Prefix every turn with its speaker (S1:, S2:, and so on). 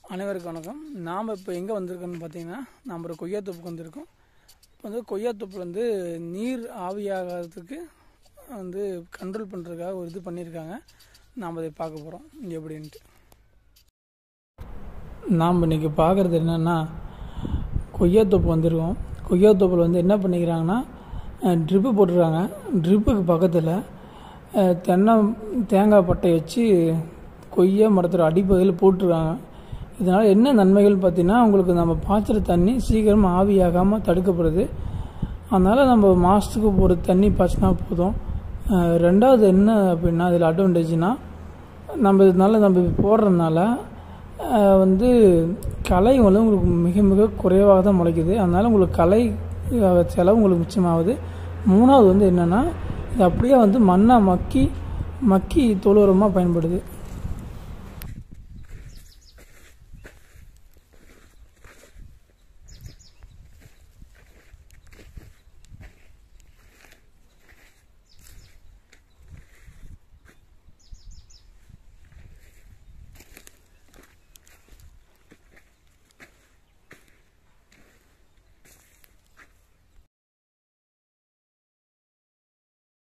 S1: அனைவருக்கும் வணக்கம் நாம் இப்போ எங்கே வந்திருக்கோம்னு பார்த்தீங்கன்னா நம்ம ஒரு கொய்யாத்தோப்புக்கு வந்திருக்கோம் இப்போ வந்து கொய்யாத்தோப்பில் வந்து நீர் ஆவியாகிறதுக்கு வந்து கண்ட்ரோல் பண்ணுறதுக்காக ஒரு இது பண்ணியிருக்காங்க நாம் அதை பார்க்க போகிறோம் எப்படின்ட்டு நாம் இன்றைக்கி பார்க்குறது என்னென்னா கொய்யாத்தோப்பு வந்திருக்கோம் கொய்யாத்தோப்பில் வந்து என்ன பண்ணிக்கிறாங்கன்னா ட்ரிப்பு போட்டிருக்காங்க ட்ரிப்புக்கு பக்கத்தில் அஹ், தென்னை தேங்காய் பட்டை வச்சு கொய்யா மரத்தோட அடிப்பகுதியில் போட்டிருக்காங்க இதனால் என்ன நன்மைகள் பார்த்தீங்கன்னா உங்களுக்கு நம்ம பாய்ச்சுற தண்ணி சீக்கிரம் ஆவியாகாமல் தடுக்கப்படுது அதனால் நம்ம மாதத்துக்கு ஒரு தண்ணி பாய்ச்சினா போதும் அஹ், ரெண்டாவது என்ன அப்படின்னா அதில் அட்வான்டேஜ்னால் நம்ம இதனால நம்ம இது போடுறதுனால அஹ், வந்து களை வந்து உங்களுக்கு மிக மிக குறைவாக தான் முளைக்குது அதனால் உங்களுக்கு களை அஹ், செலவு உங்களுக்கு மிச்சமாகுது மூணாவது வந்து என்னென்னா இது அப்படியே வந்து மண்ணாக மக்கி மக்கி தொழு உரமாக பயன்படுது